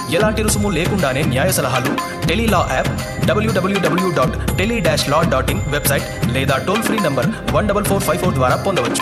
ఎలాంటి రుసుము లేకుండానే న్యాయ సలహాలు tele law app W W W dot tele dash law dot in website లేదా toll free number one double four five four ద్వారా పొందవచ్చు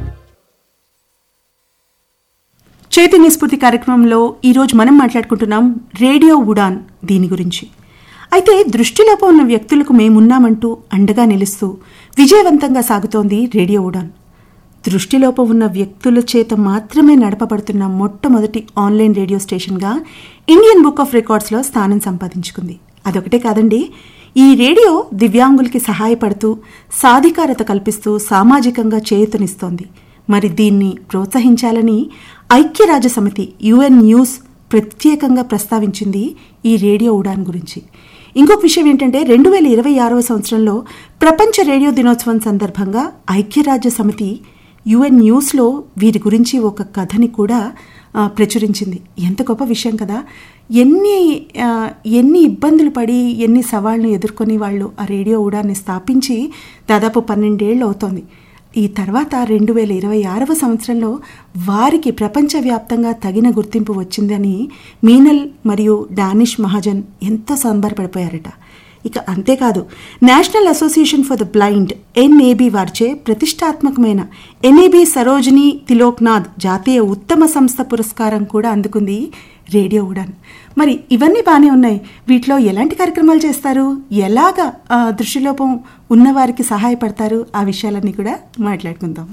చైతన్య స్ఫూర్తి కార్యక్రమంలో ఈరోజు మనం మాట్లాడుకుంటున్నాం రేడియో ఉడాన్ దీని గురించి అయితే దృష్టిలోపం ఉన్న వ్యక్తులకు మేమున్నామంటూ అండగా నిలుస్తూ విజయవంతంగా సాగుతోంది రేడియో ఉడాన్ దృష్టిలోపం ఉన్న వ్యక్తుల చేత మాత్రమే నడపబడుతున్న మొట్టమొదటి ఆన్లైన్ రేడియో స్టేషన్గా ఇండియన్ బుక్ ఆఫ్ రికార్డ్స్లో స్థానం సంపాదించుకుంది అదొకటే కాదండి ఈ రేడియో దివ్యాంగులకి సహాయపడుతూ సాధికారత కల్పిస్తూ సామాజికంగా చేయూతనిస్తోంది మరి దీన్ని ప్రోత్సహించాలని ఐక్యరాజ్య సమితి యుఎన్ న్యూస్ ప్రత్యేకంగా ప్రస్తావించింది ఈ రేడియో ఉడాన్ గురించి ఇంకొక విషయం ఏంటంటే రెండు వేల ఇరవై ఆరవ సంవత్సరంలో ప్రపంచ రేడియో దినోత్సవం సందర్భంగా ఐక్యరాజ్య సమితి యుఎన్ న్యూస్లో వీరి గురించి ఒక కథని కూడా ఆ, ప్రచురించింది ఎంత గొప్ప విషయం కదా ఎన్ని ఆ, ఎన్ని ఇబ్బందులు పడి ఎన్ని సవాళ్ళను ఎదుర్కొని వాళ్ళు ఆ రేడియో ఉడాన్ని స్థాపించి దాదాపు పన్నెండేళ్ళు అవుతోంది ఈ తర్వాత రెండు వేల ఇరవై ఆరవ సంవత్సరంలో వారికి ప్రపంచవ్యాప్తంగా తగిన గుర్తింపు వచ్చిందని మీనల్ మరియు డానిష్ మహాజన్ ఎంతో సంబరపడిపోయారట ఇక అంతేకాదు national association for the blind N A B వారిచే ప్రతిష్టాత్మకమైన ఎన్ఏబి సరోజిని తిలోక్నాథ్ జాతీయ ఉత్తమ సంస్థ పురస్కారం కూడా అందుకుంది రేడియో ఉడాన్ మరి ఇవన్నీ బాగానే ఉన్నాయి వీటిలో ఎలాంటి కార్యక్రమాలు చేస్తారు ఎలాగా ఆ, దృష్టిలోపం ఉన్నవారికి సహాయపడతారు ఆ విషయాలన్నీ కూడా మాట్లాడుకుందాం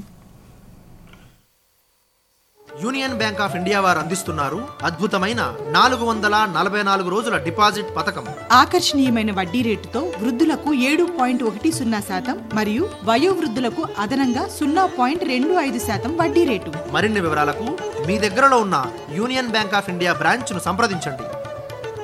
యూనియన్ బ్యాంక్ ఆఫ్ ఇండియా వారు అందిస్తున్నారు అద్భుతమైన నాలుగు వందల నలభై నాలుగు రోజుల డిపాజిట్ పథకం ఆకర్షణీయమైన వడ్డీ రేటుతో వృద్ధులకు ఏడు పాయింట్ ఒకటి సున్నా శాతం మరియు వయోవృద్ధులకు అదనంగా సున్నా పాయింట్ రెండు ఐదు శాతం వడ్డీ రేటు మరిన్ని వివరాలకు మీ దగ్గరలో ఉన్న యూనియన్ బ్యాంక్ ఆఫ్ ఇండియా బ్రాంచ్ను సంప్రదించండి